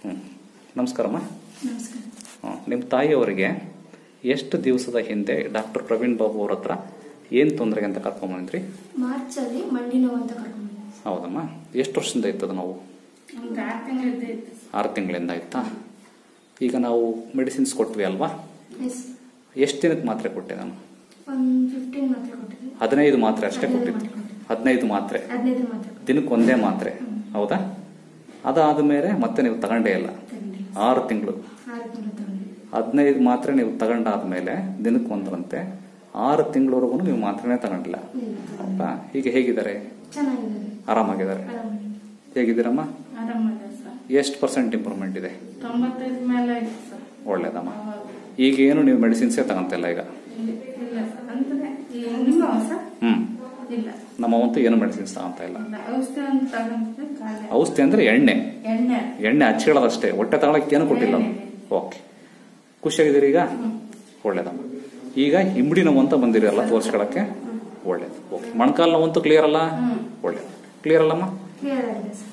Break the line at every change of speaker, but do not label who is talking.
ಹ್ಞೂ ನಮಸ್ಕಾರಮ್ಮ
ನಮಸ್ಕಾರ
ಹ್ಮ್. ನಿಮ್ಮ ತಾಯಿಯವರಿಗೆ ಎಷ್ಟು ದಿವಸದ ಹಿಂದೆ ಡಾಕ್ಟರ್ ಪ್ರವೀಣ್ ಬಾಬು ಅವ್ರ ಹತ್ರ ಏನು ತೊಂದರೆ ಅಂತ ಕರ್ಕೊಂಬಂದ್ರಿ
ಮಾರ್ಚ್ ಅಲ್ಲಿ ಮಂಡಿ ನೋವು ಅಂತ ಕರ್ಕೊಂಡು
ಹೌದಮ್ಮ ಎಷ್ಟು ವರ್ಷದಿಂದ ಇತ್ತದ ನಾವು
ಒಂದು ಆರು ತಿಂಗಳಿದ್ದೆ ಇತ್ತು
ಆರು ತಿಂಗಳಿಂದ ಇತ್ತಾ ಈಗ ನಾವು ಮೆಡಿಸಿನ್ಸ್ ಕೊಟ್ವಿ ಅಲ್ವಾ
ಎಸ್
ಎಷ್ಟು ದಿನಕ್ಕೆ ಮಾತ್ರೆ ಕೊಟ್ಟೆ ನಾನು
ಒಂದು ಫಿಫ್ಟೀನ್ ಮಾತ್ರೆ ಕೊಟ್ಟಿದ್ವಿ
ಹದಿನೈದು ಮಾತ್ರೆ ಅಷ್ಟೇ
ಹದಿನೈದು
ಕೊಟ್ಟಿದ್ದು
ಮಾತ್ರೆ ಕೊಟ್ಟಿದ್ದು.
ಹದಿನೈದು ಮಾತ್ರೆ
ಹದಿನೈದು ಮಾತ್ರೆ ಕೊಟ್ಟಿದ್ವಿ.
ದಿನಕ್ಕೆ ಒಂದೇ ಮಾತ್ರೆ ಹೌದಾ ಅದಾದ ಮೇಲೆ ಮತ್ತೆ ನೀವು ತಗೊಂಡೇ ಇಲ್ಲ
ತಗೊಂಡ್ವಿ.
ಆರು ತಿಂಗಳು
ಆರು ತಿಂಗಳು ತಗೊಂಡ್ವಿ
ಹದಿನೈದು ಮಾತ್ರೆ ನೀವು ತಗೊಂಡಾದ್ಮೇಲೆ ದಿನಕ್ಕೆ ಒಂದರಂತೆ ಆರು ತಿಂಗಳವರೆಗೂ ನೀವು ಮಾತ್ರೆನೇ ತಗೊಂಡಿಲ್ಲ
ಇಲ್ಲ
ಹೌದಾ ಈಗ ಹೇಗಿದ್ದಾರೆ
ಚೆನ್ನಾಗಿದೆ
ಆರಾಮಾಗಿದ್ದಾರೆ
ಆರಾಮಾಗಿದೆ
ಹೇಗಿದ್ದೀರಮ್ಮ
ಆರಾಮದ ಸರ್
ಎಷ್ಟು ಪರ್ಸೆಂಟ್ ಇಂಪ್ರೂವ್ಮೆಂಟ್ ಇದೆ
ತೊಂಬತ್ತೈದು ಮೇಲೆ ಆಯ್ತು ಸರ್
ಒಳ್ಳೇದಮ್ಮ
ಅವಾಗ
ಈಗ ಏನು ನೀವು ಮೆಡಿಸಿನ್ಸೇ ತಗೊಂತಿಲ್ಲ ಈಗ
ಇಲ್ಲ ಇಲ್ಲ ಸರ್ ಅಂದ್ರೆ ಈ ನಿಮ್ಮ ಸರ್
ಹ್ಮ್
ಇಲ್ಲ
ನಮ್ಮವಂತೂ ಏನು ಮೆಡಿಸಿನ್ಸ್ ತಗೊಂತ ಇಲ್ಲ
ಇಲ್ಲ ಔಷಧಿ ಅಂತ ತಗೊಂಡ್ರೆ ಖಾಲಿ
ಔಷಧಿ ಅಂದ್ರೆ ಎಣ್ಣೆ
ಎಣ್ಣೆ
ಎಣ್ಣೆ ಹಚ್ಕೊಳ್ಳೋದಷ್ಟೇ ಹೊಟ್ಟೆ ತಗೊಳಕ್ಕೆ ಏನು ಕೊಟ್ಟಿಲ್ಲ ಓಕೆ ಖುಷಿಯಾಗಿದ್ದೀರಿ ಈಗ ಒಳ್ಳೇದಮ್ಮ ಈಗ ಹಿಂಬಡಿ ನೋವು ಅಂತ ಬಂದಿರಲ್ಲ ತೋರಿಸ್ಕೊಳಕ್ಕೆ ಒಳ್ಳೇದು ಓಕೆ ಮೊಣಕಾಲು ನೋವಂತೂ ಕ್ಲಿಯರ್ ಅಲ್ಲ ಒಳ್ಳೇದು ಕ್ಲಿಯರ್ ಅಲ್ಲಮ್ಮ
ಕ್ಲಿಯರ್ ಆಗಿದೆ ಸರ್